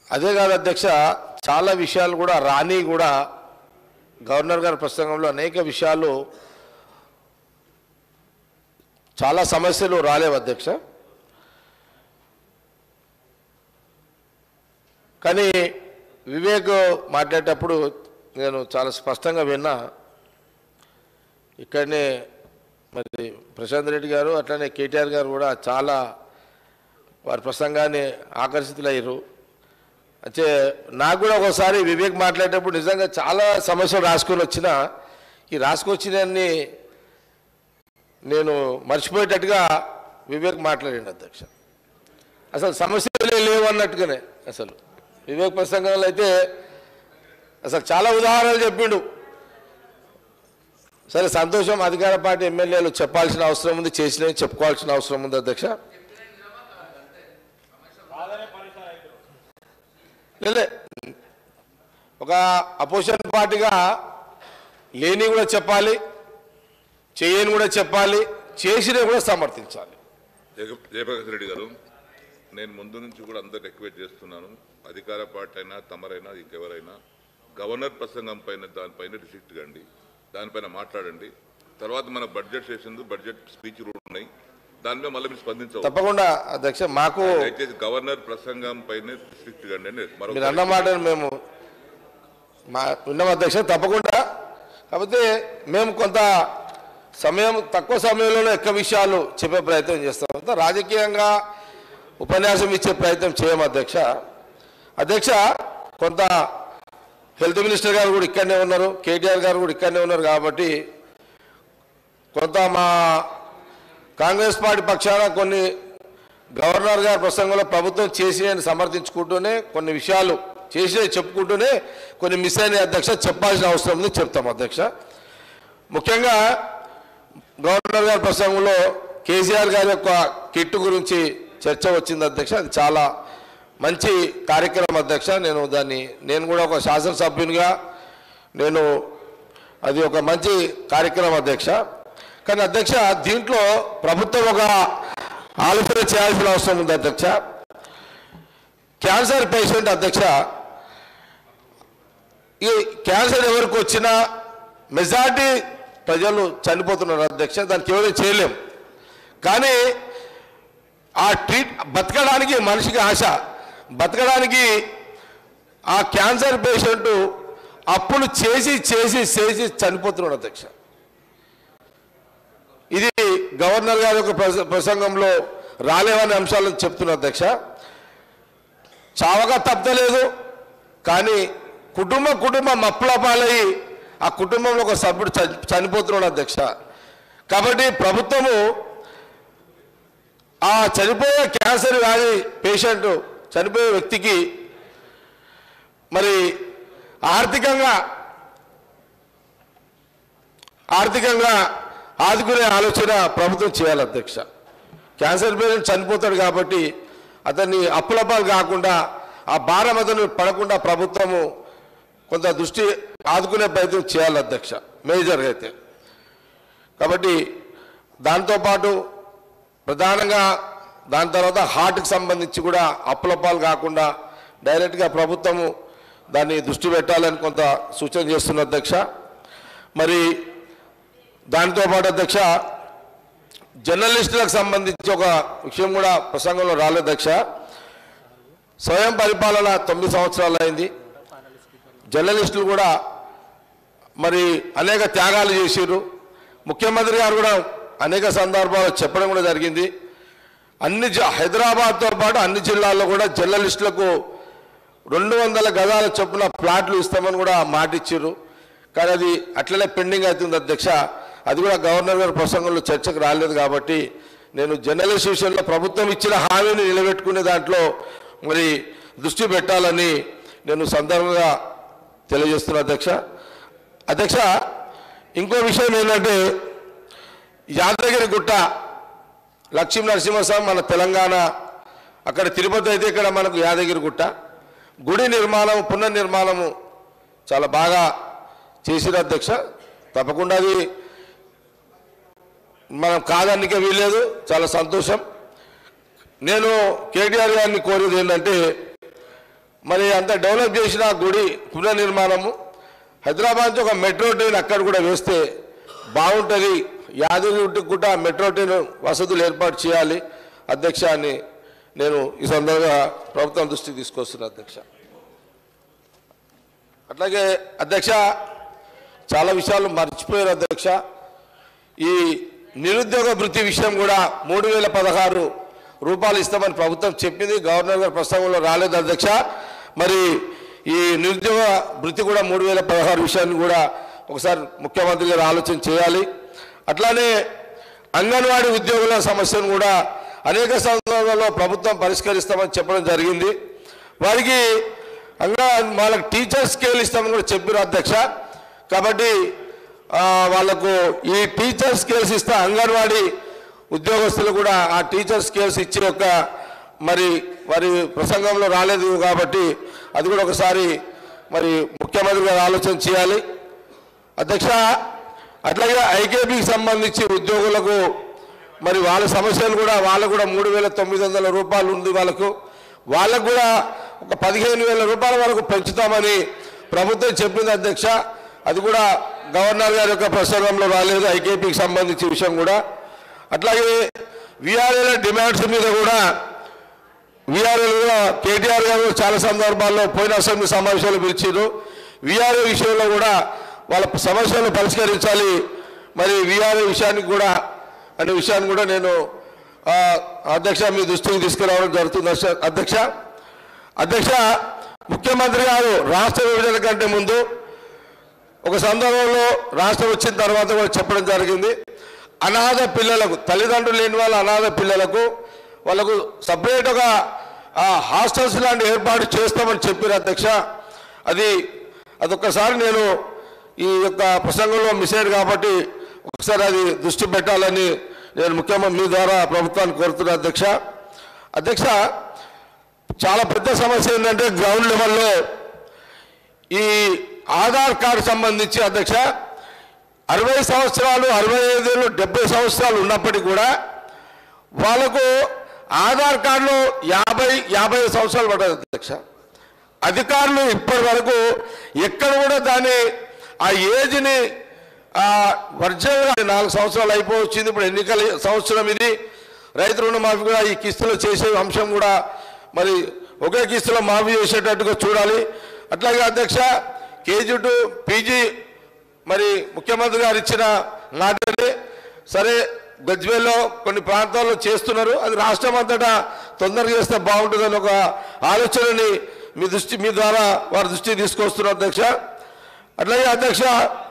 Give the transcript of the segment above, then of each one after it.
అదే కాదు అధ్యక్ష చాలా విషయాలు కూడా రాని కూడా గవర్నర్ గారి ప్రసంగంలో అనేక విషయాలు చాలా సమస్యలు రాలేవు అధ్యక్ష కానీ వివేక్ మాట్లాడేటప్పుడు నేను చాలా స్పష్టంగా విన్నా ఇక్కడనే మరి ప్రశాంత్ రెడ్డి గారు అట్లనే కేటీఆర్ గారు కూడా చాలా వారి ప్రసంగాన్ని ఆకర్షితులయ్యారు అంటే నాకు కూడా ఒకసారి వివేక్ మాట్లాడేటప్పుడు నిజంగా చాలా సమస్యలు రాసుకొని వచ్చిన ఈ రాసుకొచ్చినన్ని నేను మర్చిపోయేటట్టుగా వివేక్ మాట్లాడాడు అధ్యక్ష అసలు సమస్యలే లేవు అన్నట్టుగానే అసలు వివేక్ ప్రసంగంలో అయితే అసలు చాలా ఉదాహరణలు చెప్పిండు సరే సంతోషం అధికార పార్టీ ఎమ్మెల్యేలు చెప్పాల్సిన అవసరం ఉంది చేసినవి చెప్పుకోవాల్సిన అవసరం ఉంది అధ్యక్ష లేదే ఒక అపోజిషన్ పార్టీగా లేని కూడా చెప్పాలి చేయని కూడా చెప్పాలి చేసినవి కూడా సమర్థించాలి జగ జయప్రకాష్ రెడ్డి గారు నేను ముందు నుంచి కూడా అందరు రిక్వెస్ట్ చేస్తున్నాను అధికార పార్టీ అయినా తమరైనా ఇంకెవరైనా గవర్నర్ ప్రసంగం పైన దానిపైన రిసిక్ట్ కండి దానిపైన మాట్లాడండి తర్వాత మన బడ్జెట్ సెషన్ బడ్జెట్ స్పీచ్ కూడా ఉన్నాయి దాని మీద మళ్ళీ మీరు స్పందించవచ్చు తప్పకుండా అధ్యక్ష మాకు దయచేసి గవర్నర్ ప్రసంగం పైన రిసిక్ట్ కండి అని మరొక మీరు అన్న మాటను మేము మా ఉన్నాం అధ్యక్ష తప్పకుండా కాకపోతే మేము కొంత సమయం తక్కువ సమయంలోనే ఎక్కువ విషయాలు చెప్పే ప్రయత్నం చేస్తాం అంతా రాజకీయంగా ఉపన్యాసం ఇచ్చే ప్రయత్నం చేయం అధ్యక్ష అధ్యక్ష కొంత హెల్త్ మినిస్టర్ గారు కూడా ఇక్కడనే ఉన్నారు కేటీఆర్ గారు కూడా ఇక్కడనే ఉన్నారు కాబట్టి కొంత మా కాంగ్రెస్ పార్టీ పక్షాన కొన్ని గవర్నర్ గారి ప్రసంగంలో ప్రభుత్వం చేసినని సమర్థించుకుంటూనే కొన్ని విషయాలు చేసినవి చెప్పుకుంటూనే కొన్ని మిస్ అయిన అధ్యక్ష చెప్పాల్సిన అవసరం ఉంది చెప్తాం అధ్యక్ష ముఖ్యంగా గవర్నర్ గారి ప్రసంగంలో కేసీఆర్ గారి యొక్క కిట్టు గురించి చర్చ వచ్చింది అధ్యక్ష అది చాలా మంచి కార్యక్రమం అధ్యక్ష నేను దాన్ని నేను కూడా ఒక శాసనసభ్యునిగా నేను అది ఒక మంచి కార్యక్రమం అధ్యక్ష కానీ అధ్యక్ష దీంట్లో ప్రభుత్వం ఒక ఆలోచన చేయాల్సిన అవసరం ఉంది అధ్యక్ష క్యాన్సర్ పేషెంట్ అధ్యక్ష ఈ క్యాన్సర్ ఎవరికి వచ్చినా మెజార్టీ ప్రజలు చనిపోతున్నారు అధ్యక్ష దానికి ఎవరైనా చేయలేం కానీ ఆ ట్రీట్ బతకడానికి మనిషికి ఆశ బతకడానికి ఆ క్యాన్సర్ పేషెంట్ అప్పులు చేసి చేసి చేసి చనిపోతున్నాడు అధ్యక్ష ఇది గవర్నర్ గారి యొక్క ప్రస- ప్రసంగంలో రాలేవనే అంశాలను చెప్తున్నా అధ్యక్ష చావగా తప్పలేదు కానీ కుటుంబ కుటుంబం మప్పుల పాలయ్యి ఆ కుటుంబంలో ఒక సభ్యుడు చని- చనిపోతున్నాడు అధ్యక్ష కాబట్టి ప్రభుత్వము ఆ చనిపోయే క్యాన్సర్ వ్యాధి పేషెంట్ చనిపోయే వ్యక్తికి మరి ఆర్థికంగా ఆర్థికంగా ఆదుకునే ఆలోచన ప్రభుత్వం చేయాలి అధ్యక్ష క్యాన్సర్ పేషెంట్ చనిపోతాడు కాబట్టి అతన్ని అప్పులపాలు కాకుండా ఆ భారం అతను పడకుండా ప్రభుత్వము కొంత దృష్టి ఆదుకునే ప్రయత్నం చేయాలి అధ్యక్ష మేజర్గా అయితే కాబట్టి దాంతోపాటు ప్రధానంగా దాని తర్వాత హార్ట్కి సంబంధించి కూడా అప్పులపాలు కాకుండా డైరెక్ట్గా ప్రభుత్వము దాన్ని దృష్టి పెట్టాలని కొంత సూచన చేస్తున్న అధ్యక్ష మరి దానితో పాటు అధ్యక్ష జర్నలిస్టులకు సంబంధించి ఒక విషయం కూడా ప్రసంగంలో రాలేదు అధ్యక్ష స్వయం పరిపాలన తొమ్మిది సంవత్సరాలు అయింది జర్నలిస్టులు కూడా మరి అనేక త్యాగాలు చేశారు ముఖ్యమంత్రి గారు కూడా అనేక సందర్భాల్లో చెప్పడం కూడా జరిగింది అన్ని జ- హైదరాబాద్తో పాటు అన్ని జిల్లాల్లో కూడా జర్నలిస్టులకు రెండు వందల గదాల చొప్పున ప్లాట్లు ఇస్తామని కూడా మాట ఇచ్చారు కానీ అది అట్లనే పెండింగ్ అవుతుంది అధ్యక్ష అది కూడా గవర్నర్ గారి ప్రసంగంలో చర్చకు రాలేదు కాబట్టి నేను జర్నలిస్ట్ విషయంలో ప్రభుత్వం ఇచ్చిన హామీని నిలబెట్టుకునే దాంట్లో మరి దృష్టి పెట్టాలని నేను సందర్భంగా తెలియజేస్తున్నా అధ్యక్ష అధ్యక్ష ఇంకో విషయం ఏంటంటే యాదగిరి గుట్ట లక్ష్మీ నరసింహస్వామి మన తెలంగాణ అక్కడ తిరుపతి అయితే ఇక్కడ మనకు యాదగిరి గుట్ట గుడి నిర్మాణం పునర్నిర్మాణము చాలా బాగా చేసిన అధ్యక్ష తప్పకుండా అది మనం కాదనికే వీలేదు చాలా సంతోషం నేను కేటీఆర్ గారిని కోరేది ఏంటంటే మరి అంత డెవలప్ చేసిన గుడి పునర్నిర్మాణము హైదరాబాద్ నుంచి ఒక మెట్రో ట్రైన్ అక్కడ కూడా వేస్తే బాగుంటుంది యాదగిరి గుట్ట మెట్రో ట్రైన్ వసతులు ఏర్పాటు చేయాలి అధ్యక్ష అని నేను ఈ సందర్భంగా ప్రభుత్వం దృష్టికి తీసుకొస్తున్నా అధ్యక్ష అట్లాగే అధ్యక్ష చాలా విషయాలు మర్చిపోయారు అధ్యక్ష ఈ నిరుద్యోగ వృత్తి విషయం కూడా మూడు వేల పదహారు రూపాయలు ఇస్తామని ప్రభుత్వం చెప్పింది గవర్నర్ గారి ప్రస్తావనలో రాలేదు అధ్యక్ష మరి ఈ నిరుద్యోగ వృత్తి కూడా మూడు వేల పదహారు విషయాన్ని కూడా ఒకసారి ముఖ్యమంత్రి గారు ఆలోచన చేయాలి అట్లానే అంగన్వాడీ ఉద్యోగుల సమస్యను కూడా అనేక సందర్భాల్లో ప్రభుత్వం పరిష్కరిస్తామని చెప్పడం జరిగింది వారికి అంగా వాళ్ళకి టీచర్ స్కేల్ ఇస్తామని కూడా చెప్పారు అధ్యక్ష కాబట్టి ఆ, వాళ్ళకు ఈ టీచర్ స్కేల్స్ ఇస్తే అంగన్వాడీ ఉద్యోగస్తులు కూడా ఆ టీచర్ స్కేల్స్ ఇచ్చి ఒక మరి వారి ప్రసంగంలో రాలేదు కాబట్టి అది కూడా ఒకసారి మరి ముఖ్యమంత్రి గారు ఆలోచన చేయాలి అధ్యక్ష అట్లాగే ఐకేపీకి సంబంధించి ఉద్యోగులకు మరి వాళ్ళ సమస్యలు కూడా వాళ్ళకు కూడా మూడు వేల తొమ్మిది వందల రూపాయలు ఉంది వాళ్ళకు వాళ్ళకు కూడా ఒక పదిహేను వేల రూపాయల వరకు పెంచుతామని ప్రభుత్వం చెప్పింది అధ్యక్ష అది కూడా గవర్నర్ గారి యొక్క ప్రసంగంలో రాలేదు ఐకేపీకి సంబంధించి విషయం కూడా అట్లాగే విఆర్ఏల డిమాండ్స్ మీద కూడా విఆర్ఎల్ కూడా కేటీఆర్ గారు చాలా సందర్భాల్లో పోయిన అసెంబ్లీ సమావేశాలు పిలిచారు విఆర్ఏ విషయంలో కూడా వాళ్ళ సమస్యలను పరిష్కరించాలి మరి విఆర్ఏ విషయానికి కూడా అనే విషయాన్ని కూడా నేను ఆ, అధ్యక్ష మీ దృష్టికి తీసుకురావడం జరుగుతుంది అధ్యక్ష- అధ్యక్ష అధ్యక్ష ముఖ్యమంత్రి గారు రాష్ట్ర విభజన కంటే ముందు ఒక సందర్భంలో రాష్ట్రం వచ్చిన తర్వాత కూడా చెప్పడం జరిగింది అనాథ పిల్లలకు తల్లిదండ్రులు లేని వాళ్ళ అనాథ పిల్లలకు వాళ్ళకు సపరేట్గా హాస్టల్స్ లాంటి ఏర్పాటు చేస్తామని చెప్పారు అధ్యక్ష అది అదొక్కసారి నేను ఈ యొక్క ప్రసంగంలో మిస్ అయ్యాడు కాబట్టి ఒకసారి అది దృష్టి పెట్టాలని నేను ముఖ్యమంత్రి మీ ద్వారా ప్రభుత్వాన్ని కోరుతున్నా అధ్యక్ష అధ్యక్ష చాలా పెద్ద సమస్య ఏంటంటే గ్రౌండ్ లెవెల్లో ఈ ఆధార్ కార్డు సంబంధించి అధ్యక్ష అరవై సంవత్సరాలు అరవై ఐదేళ్ళు డెబ్బై సంవత్సరాలు ఉన్నప్పటికీ కూడా వాళ్ళకు ఆధార్ కార్డులో యాభై యాభై సంవత్సరాలు పడ్డది అధ్యక్ష అధికారులు ఇప్పటి వరకు ఎక్కడ కూడా దాన్ని ఆ ఏజ్ని వర్జంగా నాలుగు సంవత్సరాలు అయిపోవచ్చింది ఇప్పుడు ఎన్నికల సంవత్సరం ఇది రైతు రుణమాఫీ కూడా ఈ కిస్తులు చేసే అంశం కూడా మరి ఒకే కిస్తులో మాఫీ చేసేటట్టుగా చూడాలి అట్లాగే అధ్యక్ష కేజీ టు పీజీ మరి ముఖ్యమంత్రి గారు ఇచ్చిన మాటని సరే గజ్వేల్లో కొన్ని ప్రాంతాల్లో చేస్తున్నారు అది రాష్ట్రం అంతటా తొందరగా చేస్తే బాగుంటుందని ఒక ఆలోచనని మీ దృష్టి మీ ద్వారా వారి దృష్టికి తీసుకొస్తున్నారు అధ్యక్ష అట్లాగే అధ్యక్ష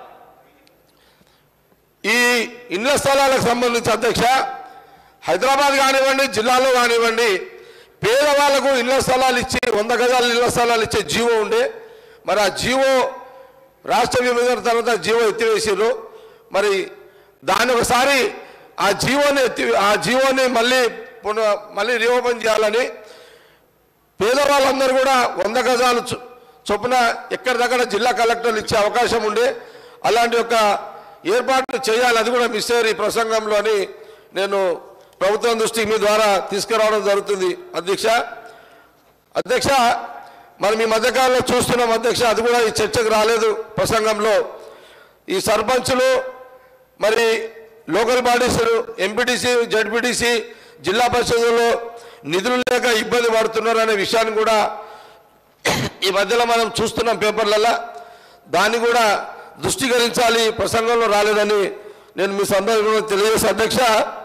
ఈ ఇళ్ల స్థలాలకు సంబంధించి అధ్యక్ష హైదరాబాద్ కానివ్వండి జిల్లాలో కానివ్వండి పేదవాళ్లకు ఇళ్ల స్థలాలు ఇచ్చి వంద గజాల ఇళ్ల స్థలాలు ఇచ్చే జీవో ఉండే మరి ఆ జీవో రాష్ట్ర విభజన తర్వాత జీవో ఎత్తివేసారు మరి దాన్ని ఒకసారి ఆ జీవోని ఎత్తి ఆ జీవోని మళ్ళీ పునః మళ్ళీ రీఓపెన్ చేయాలని పేదవాళ్ళందరూ కూడా వంద గజాలు చొ- చొప్పున ఎక్కడిదక్కడ జిల్లా కలెక్టర్లు ఇచ్చే అవకాశం ఉండే అలాంటి ఒక ఏర్పాట్లు చేయాలి అది కూడా మిస్ అయ్యారు ఈ ప్రసంగంలో అని నేను ప్రభుత్వం దృష్టికి మీ ద్వారా తీసుకురావడం జరుగుతుంది అధ్యక్ష అధ్యక్ష మనం ఈ మధ్యకాలంలో చూస్తున్నాం అధ్యక్ష అది కూడా ఈ చర్చకు రాలేదు ప్రసంగంలో ఈ సర్పంచులు మరి లోకల్ బాడీస్ ఎంపీటీసీ జడ్పీటీసీ జిల్లా పరిషత్లో నిధులు లేక ఇబ్బంది పడుతున్నారు అనే విషయాన్ని కూడా ఈ మధ్యలో మనం చూస్తున్నాం పేపర్లలో దాన్ని కూడా దృష్టికరించాలి ప్రసంగంలో రాలేదని నేను మీ సందర్భంలో తెలియజేసి అధ్యక్ష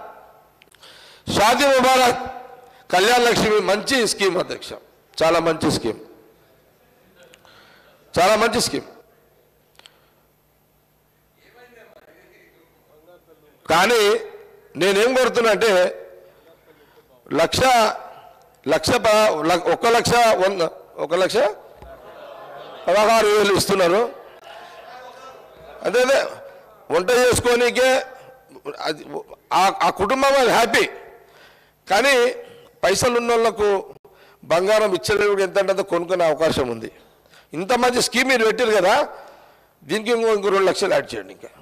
షాదీ ముబారక్ కళ్యాణ్ లక్ష్మి మంచి స్కీమ్ అధ్యక్ష చాలా మంచి స్కీమ్ చాలా మంచి స్కీమ్ కానీ నేనేం కోరుతున్నా అంటే లక్ష లక్ష ప- ల- ఒక లక్ష వంద ఒక లక్ష పదహారు వేలు ఇస్తున్నారు అదే అదే వంట చేసుకోనికే అది ఆ- ఆ కుటుంబం అది హ్యాపీ కానీ పైసలు ఉన్న వాళ్ళకు బంగారం ఇచ్చలేడు ఎంత అంటే అంత కొనుక్కునే అవకాశం ఉంది ఇంత మంచి స్కీమ్ మీరు పెట్టారు కదా దీనికి ఇంకో ఇంకో రెండు లక్షలు యాడ్ చేయండి ఇంకా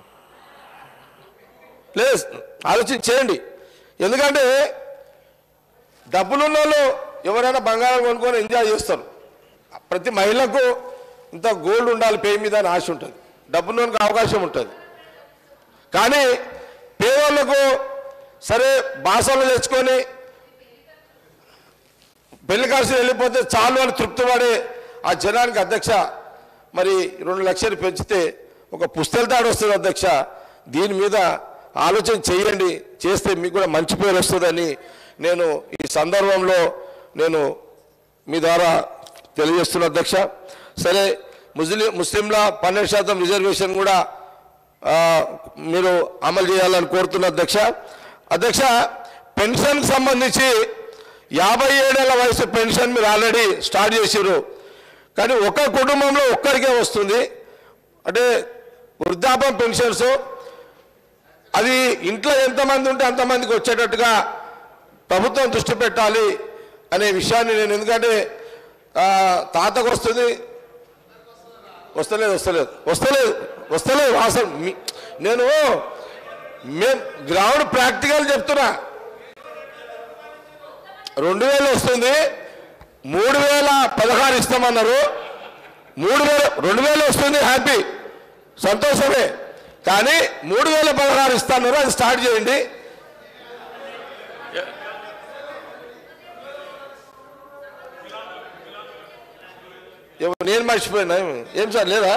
లేదు ఆలోచన చేయండి ఎందుకంటే డబ్బులున్న వాళ్ళు ఎవరైనా బంగారం కొనుక్కొని ఎంజాయ్ చేస్తారు ప్రతి మహిళకు ఇంత గోల్డ్ ఉండాలి పే మీద అని ఆశ ఉంటుంది డబ్బున్నోనికి అవకాశం ఉంటుంది కానీ పేదోళ్ళకు సరే బాసలు తెచ్చుకొని పెళ్లి కాల్సి వెళ్ళిపోతే చాలు అని తృప్తి పడే ఆ జనానికి అధ్యక్ష మరి రెండు లక్షలు పెంచితే ఒక పుస్తల తాడు వస్తుంది అధ్యక్ష దీని మీద ఆలోచన చేయండి చేస్తే మీకు కూడా మంచి పేరు వస్తుందని నేను ఈ సందర్భంలో నేను మీ ద్వారా తెలియజేస్తున్న అధ్యక్ష సరే ముస్లిం ముస్లింల పన్నెండు శాతం రిజర్వేషన్ కూడా ఆ, మీరు అమలు చేయాలని కోరుతున్న అధ్యక్ష అధ్యక్ష పెన్షన్కి సంబంధించి యాభై ఏడేళ్ల వయసు పెన్షన్ మీరు ఆల్రెడీ స్టార్ట్ చేసారు కానీ ఒక కుటుంబంలో ఒక్కరికే వస్తుంది అంటే వృద్ధాప్యం పెన్షన్స్ అది ఇంట్లో ఎంతమంది ఉంటే అంతమందికి వచ్చేటట్టుగా ప్రభుత్వం దృష్టి పెట్టాలి అనే విషయాన్ని నేను ఎందుకంటే ఆ, తాతకు వస్తుంది వస్తలేదు వస్తలేదు వస్తలేదు వస్తలేదు అసలు మీ- నేను మేము గ్రౌండ్ ప్రాక్టికల్ చెప్తున్నా రెండు వేలు వస్తుంది మూడు వేల పదహారు ఇస్తామన్నారు మూడు వేల రెండు వేలు వస్తుంది హ్యాపీ సంతోషమే కానీ మూడు వేల పదహారు ఇస్తాన్నారు అది స్టార్ట్ చేయండి ఏమో నేను మర్చిపోయినా ఏమి- ఏం సార్ లేదా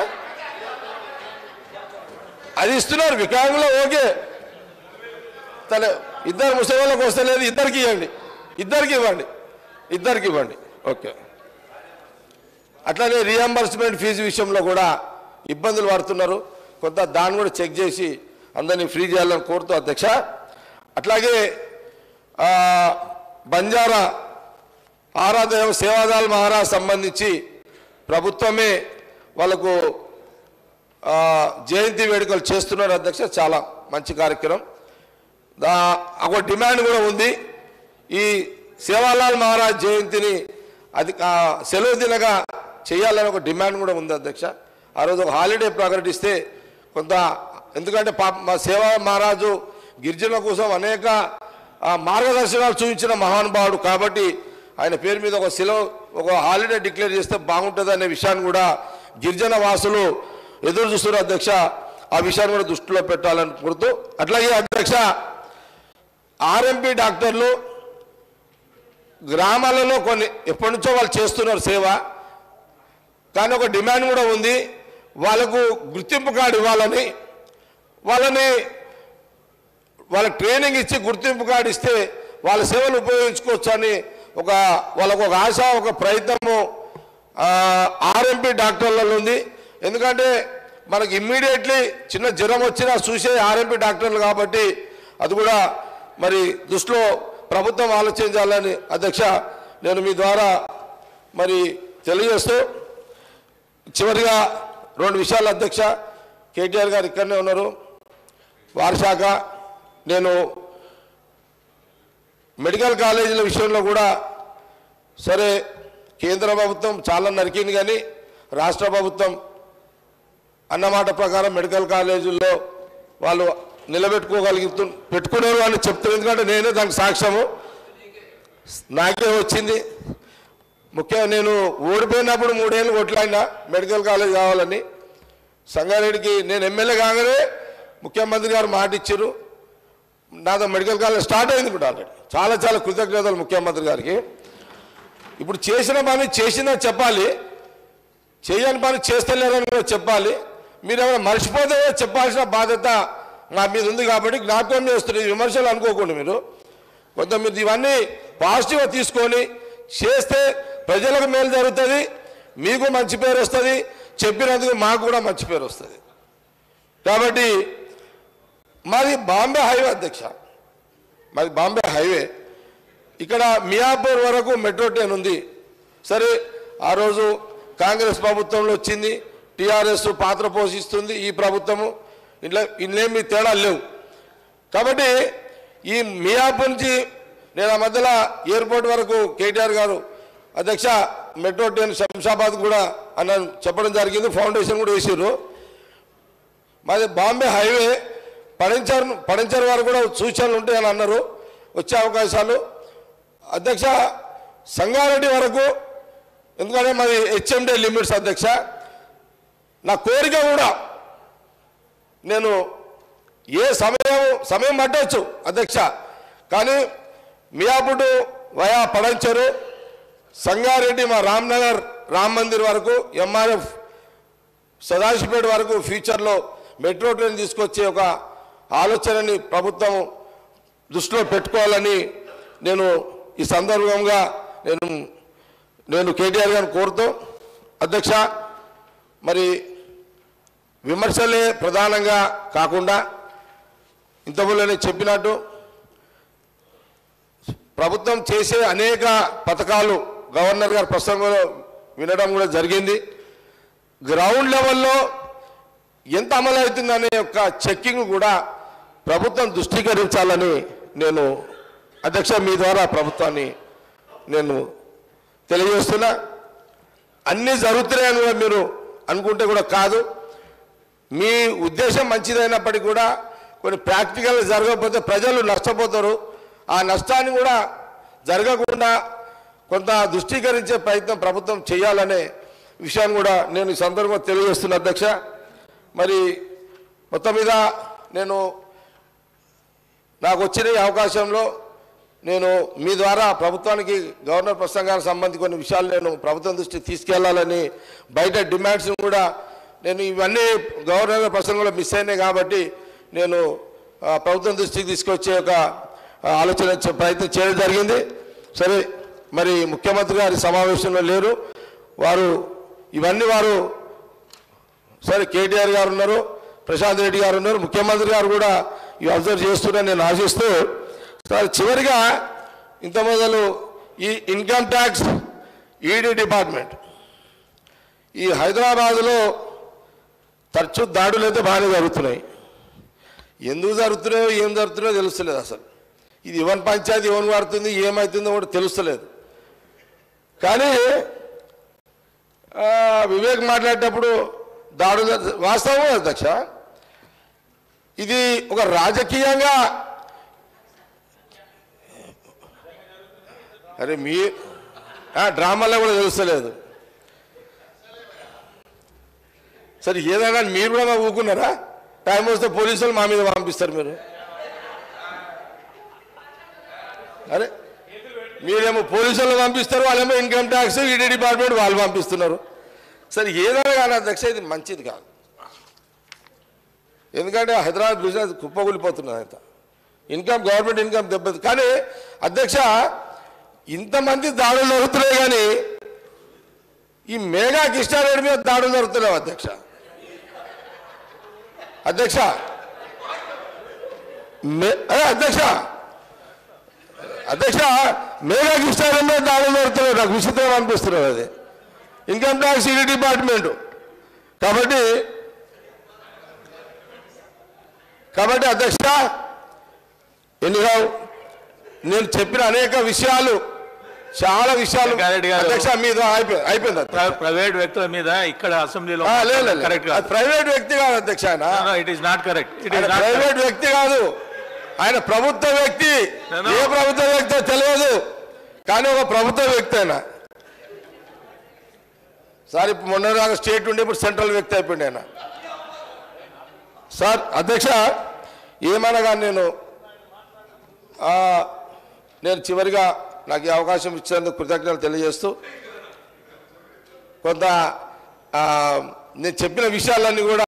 అది ఇస్తున్నారు వికలాంగులో ఓకే తల ఇద్దరు ముసలిళ్ళకి వస్తే లేదు ఇద్దరికి ఇవ్వండి ఇద్దరికి ఇవ్వండి ఇద్దరికి ఇవ్వండి ఓకే అట్లానే రియంబర్స్మెంట్ ఫీజు విషయంలో కూడా ఇబ్బందులు పడుతున్నారు కొంత దాన్ని కూడా చెక్ చేసి అందరినీ ఫ్రీ చేయాలని కోరుతూ అధ్యక్ష అట్లాగే ఆ, బంజారా ఆరాధన సేవాదాల్ మహారాజ్ సంబంధించి ప్రభుత్వమే వాళ్ళకు ఆ, జయంతి వేడుకలు చేస్తున్నారు అధ్యక్ష చాలా మంచి కార్యక్రమం దా ఒక డిమాండ్ కూడా ఉంది ఈ సేవాలాల్ మహారాజ్ జయంతిని అది ఆ, సెలవు దినగా చేయాలని ఒక డిమాండ్ కూడా ఉంది అధ్యక్ష ఆ రోజు ఒక హాలిడే ప్రకటిస్తే కొంత ఎందుకంటే పాప మా సేవా మహారాజు గిరిజనుల కోసం అనేక ఆ, మార్గదర్శనాలు చూపించిన మహానుభావుడు కాబట్టి ఆయన పేరు మీద ఒక సెలవు ఒక హాలిడే డిక్లేర్ చేస్తే బాగుంటుంది అనే విషయాన్ని కూడా గిరిజన వాసులు ఎదురు చూస్తున్నారు అధ్యక్ష ఆ విషయాన్ని కూడా దృష్టిలో పెట్టాలని కోరుతూ అట్లాగే అధ్యక్ష ఆర్ఎంపీ డాక్టర్లు గ్రామాలలో కొన్ని ఎప్పటి నుంచో వాళ్ళు చేస్తున్నారు సేవ కానీ ఒక డిమాండ్ కూడా ఉంది వాళ్ళకు గుర్తింపు కార్డు ఇవ్వాలని వాళ్ళని వాళ్ళకి ట్రైనింగ్ ఇచ్చి గుర్తింపు కార్డు ఇస్తే వాళ్ళ సేవలు ఉపయోగించుకోవచ్చు అని ఒక వాళ్ళకు ఒక ఆశ ఒక ప్రయత్నము ఆర్ఎంపీ డాక్టర్లలో ఉంది ఎందుకంటే మనకి ఇమ్మీడియట్లీ చిన్న జ్వరం వచ్చినా చూసే ఆర్ఎంపీ డాక్టర్లు కాబట్టి అది కూడా మరి దృష్టిలో ప్రభుత్వం ఆలోచించాలని అధ్యక్ష నేను మీ ద్వారా మరి తెలియజేస్తూ చివరిగా రెండు విషయాలు అధ్యక్ష కేటీఆర్ గారు ఇక్కడనే ఉన్నారు వారి శాఖ నేను మెడికల్ కాలేజీల విషయంలో కూడా సరే కేంద్ర ప్రభుత్వం చాలా నరికింది కానీ రాష్ట్ర ప్రభుత్వం అన్నమాట ప్రకారం మెడికల్ కాలేజీల్లో వాళ్ళు నిలబెట్టుకోగలుగుతు పెట్టుకునేవారు అని చెప్తున్నారు ఎందుకంటే నేనే దానికి సాక్ష్యము నాకే వచ్చింది ముఖ్యంగా నేను ఓడిపోయినప్పుడు మూడేళ్ళు కొట్లాడినా మెడికల్ కాలేజ్ కావాలని సంగారెడ్డికి నేను ఎమ్మెల్యే కాగానే ముఖ్యమంత్రి గారు మాట ఇచ్చారు నాతో మెడికల్ కాలేజ్ స్టార్ట్ అయింది కూడా ఆల్రెడీ చాలా చాలా కృతజ్ఞతలు ముఖ్యమంత్రి గారికి ఇప్పుడు చేసిన పని చేసిందని చెప్పాలి చేయని పని చేస్తలేరని కూడా చెప్పాలి మీరు ఏమైనా మర్చిపోతే చెప్పాల్సిన బాధ్యత నా మీద ఉంది కాబట్టి జ్ఞాపకం చేస్తున్నారు ఈ విమర్శలు అనుకోకండి మీరు కొంత మీరు ఇవన్నీ పాజిటివ్గా తీసుకొని చేస్తే ప్రజలకు మేలు జరుగుతుంది మీకు మంచి పేరు వస్తుంది చెప్పినందుకు మాకు కూడా మంచి పేరు వస్తుంది కాబట్టి మాది బాంబే హైవే అధ్యక్ష మాది బాంబే హైవే ఇక్కడ మియాపూర్ వరకు మెట్రో ట్రైన్ ఉంది సరే ఆ రోజు కాంగ్రెస్ ప్రభుత్వంలో వచ్చింది టీఆర్ఎస్ పాత్ర పోషిస్తుంది ఈ ప్రభుత్వము ఇట్లా ఇన్నేమి తేడా లేవు కాబట్టి ఈ మియాపూర్ నుంచి నేను ఆ మధ్యలో ఎయిర్పోర్ట్ వరకు కేటీఆర్ గారు అధ్యక్ష మెట్రో ట్రైన్ శంషాబాద్ కూడా అన్న చెప్పడం జరిగింది ఫౌండేషన్ కూడా వేసారు మాది బాంబే హైవే పడించర్ పడించర్ వారు కూడా సూచనలు ఉంటాయని అన్నారు వచ్చే అవకాశాలు అధ్యక్ష సంగారెడ్డి వరకు ఎందుకంటే మరి హెచ్ఎండి లిమిట్స్ అధ్యక్ష నా కోరిక కూడా నేను ఏ సమయం సమయం పట్టవచ్చు అధ్యక్ష కానీ మియాపుడు వయా పడంచెరు సంగారెడ్డి మా రామ్నగర్ రామ్ మందిర్ వరకు ఎంఆర్ఎఫ్ సదాశివపేట వరకు ఫ్యూచర్లో మెట్రో ట్రైన్ తీసుకొచ్చే ఒక ఆలోచనని ప్రభుత్వం దృష్టిలో పెట్టుకోవాలని నేను ఈ సందర్భంగా నేను నేను కేటీఆర్ గారిని కోరుతూ అధ్యక్ష మరి విమర్శలే ప్రధానంగా కాకుండా ఇంతకుముందు నేను చెప్పినట్టు ప్రభుత్వం చేసే అనేక పథకాలు గవర్నర్ గారి ప్రసంగంలో వినడం కూడా జరిగింది గ్రౌండ్ లెవెల్లో ఎంత అమలు అవుతుందనే యొక్క చెక్కింగ్ కూడా ప్రభుత్వం దృష్టీకరించాలని నేను అధ్యక్ష మీ ద్వారా ప్రభుత్వాన్ని నేను తెలియజేస్తున్నా అన్నీ జరుగుతున్నాయని కూడా మీరు అనుకుంటే కూడా కాదు మీ ఉద్దేశం మంచిదైనప్పటికీ కూడా కొన్ని ప్రాక్టికల్ జరగకపోతే ప్రజలు నష్టపోతారు ఆ నష్టాన్ని కూడా జరగకుండా కొంత దృష్టీకరించే ప్రయత్నం ప్రభుత్వం చేయాలనే విషయాన్ని కూడా నేను ఈ సందర్భంగా తెలియజేస్తున్నా అధ్యక్ష మరి మొత్తం మీద నేను నాకు వచ్చిన ఈ అవకాశంలో నేను మీ ద్వారా ప్రభుత్వానికి గవర్నర్ ప్రసంగానికి సంబంధించి కొన్ని విషయాలు నేను ప్రభుత్వం దృష్టికి తీసుకెళ్లాలని బయట డిమాండ్స్ కూడా నేను ఇవన్నీ గవర్నర్ ప్రసంగంలో మిస్ అయినాయి కాబట్టి నేను ఆ, ప్రభుత్వం దృష్టికి తీసుకొచ్చే ఒక ఆ, ఆలోచన చే- ప్రయత్నం చేయడం జరిగింది సరే మరి ముఖ్యమంత్రి గారి సమావేశంలో లేరు వారు ఇవన్నీ వారు సరే కేటీఆర్ గారు ఉన్నారు ప్రశాంత్ రెడ్డి గారు ఉన్నారు ముఖ్యమంత్రి గారు కూడా ఇవి అబ్జర్వ్ చేస్తున్నారని నేను ఆశిస్తూ సరే చివరిగా ఇంత మొదలు ఈ ఇన్కమ్ ట్యాక్స్ ఈడీ డిపార్ట్మెంట్ ఈ హైదరాబాదులో తరచు దాడులు అయితే బాగానే జరుగుతున్నాయి ఎందుకు జరుగుతున్నాయో ఏం జరుగుతున్నాయో తెలుస్తలేదు అసలు ఇది ఎవరి పంచాయతీ ఎవరిని వాడుతుంది ఏమవుతుందో కూడా తెలుస్తలేదు కానీ ఆ, వివేక్ మాట్లాడేటప్పుడు దాడులు జరు- వాస్తవం అధ్యక్ష ఇది ఒక రాజకీయంగా అరే మీ ఆ, డ్రామాలో కూడా తెలుస్తలేదు సరే ఏదైనా మీరు కూడా మా ఊకున్నారా టైం వస్తే పోలీసులు మా మీద పంపిస్తారు మీరు అరే మీరేమో పోలీసులు పంపిస్తారు వాళ్ళేమో ఇన్కమ్ ట్యాక్స్ ఈడీ డిపార్ట్మెంట్ వాళ్ళు పంపిస్తున్నారు సరే ఏదైనా కానీ అధ్యక్ష ఇది మంచిది కాదు ఎందుకంటే హైదరాబాద్ బిజినెస్ కుప్పకూలిపోతున్నది అంత ఇన్కమ్ గవర్నమెంట్ ఇన్కమ్ దెబ్బతి కానీ అధ్యక్ష ఇంతమంది దాడులు జరుగుతున్నాయి కానీ ఈ మేఘా కృష్ణారెడ్డి మీద దాడులు జరుగుతున్నాయి అధ్యక్ష అధ్యక్ష మే- అదే అధ్యక్ష అధ్యక్ష మేఘా కృష్ణారెడ్డి మీద దాడులు జరుగుతున్నాయి నాకు విచిత్రం అనిపిస్తున్నది అది ఇన్కమ్ ట్యాక్స్ ఈడీ డిపార్ట్మెంట్ కాబట్టి కాబట్టి అధ్యక్ష ఎన్నిగా నేను చెప్పిన అనేక విషయాలు చాలా విషయాలు గారెడ్డి గారు. అధ్యక్ష మీద అయిపోయింది అయిపోయింది అధ్యక్ష. ప్ర- ప్రైవేట్ వ్యక్తుల మీద ఇక్కడ అసెంబ్లీలో ఆ, లేదు, లేదు, కరెక్ట్ లేదు. అది ప్రైవేట్ వ్యక్తి కాదు అధ్యక్ష ఆయన it is not correct it ఆయన ఈస్ నాట్ ప్రైవేట్ వ్యక్తి కాదు ఆయన ప్రభుత్వ వ్యక్తి No, no. ఏ ప్రభుత్వ వ్యక్తో తెలియదు కానీ ఒక ప్రభుత్వ వ్యక్తి ఆయన సార్ ఇప్పుడు మొన్న దాకా స్టేట్ ఉండే ఇప్పుడు సెంట్రల్ వ్యక్తి అయిపోయింది ఆయన సార్ అధ్యక్ష ఏమనగా నేను ఆ, నేను చివరిగా నాకు ఈ అవకాశం ఇచ్చినందుకు కృతజ్ఞతలు తెలియజేస్తూ కొంత ఆ, నేను చెప్పిన విషయాలన్నీ కూడా